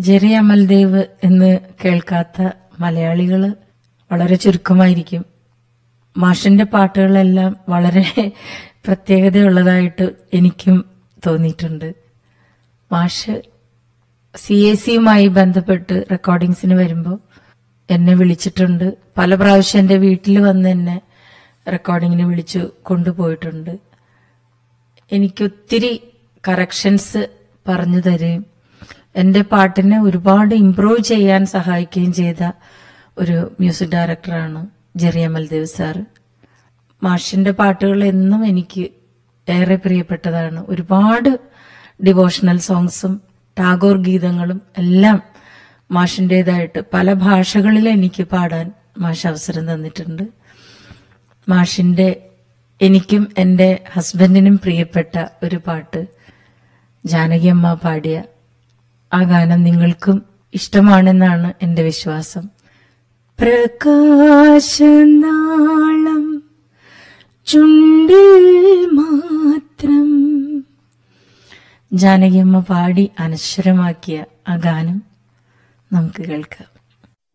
Jerry Amaldev എന്ന് കേൾക്കാത്ത മലയാളികൾ വളരെ ചുരുക്കമായിരിക്കും മാഷിന്റെ പാട്ടുകളെല്ലാം വളരെ പ്രത്യേകതയുള്ളതായിട്ട് എനിക്കും തോന്നിയിട്ടുണ്ട് മാഷ് സി എ സിയുമായി ബന്ധപ്പെട്ട് റെക്കോർഡിങ്സിന് വരുമ്പോൾ എന്നെ വിളിച്ചിട്ടുണ്ട് പല പ്രാവശ്യം എൻ്റെ വീട്ടിൽ വന്ന് എന്നെ റെക്കോർഡിങ്ങിന് വിളിച്ചു കൊണ്ടുപോയിട്ടുണ്ട് എനിക്കൊത്തിരി കറക്ഷൻസ് പറഞ്ഞു തരികയും എൻ്റെ പാട്ടിനെ ഒരുപാട് ഇംപ്രൂവ് ചെയ്യാൻ സഹായിക്കുകയും ചെയ്ത ഒരു മ്യൂസിക് ഡയറക്ടറാണ് ജെറി അമൽദേവ് സാറ് മാഷിന്റെ പാട്ടുകൾ എന്നും എനിക്ക് ഏറെ പ്രിയപ്പെട്ടതാണ് ഒരുപാട് ഡിവോഷണൽ സോങ്സും ടാഗോർ ഗീതങ്ങളും എല്ലാം മാഷിൻ്റെതായിട്ട് പല ഭാഷകളിൽ എനിക്ക് പാടാൻ മാഷ് അവസരം തന്നിട്ടുണ്ട് മാഷിന്റെ എനിക്കും എൻ്റെ ഹസ്ബൻഡിനും പ്രിയപ്പെട്ട ഒരു പാട്ട് ജാനകിയമ്മ പാടിയ ആ ഗാനം നിങ്ങൾക്കും ഇഷ്ടമാണെന്നാണ് എൻ്റെ വിശ്വാസം പ്രകാശനാളം ചുണ്ടിൽ മാത്രം ജാനകിയമ്മ പാടി അനശ്വരമാക്കിയ ആ ഗാനം നമുക്ക് കേൾക്കാം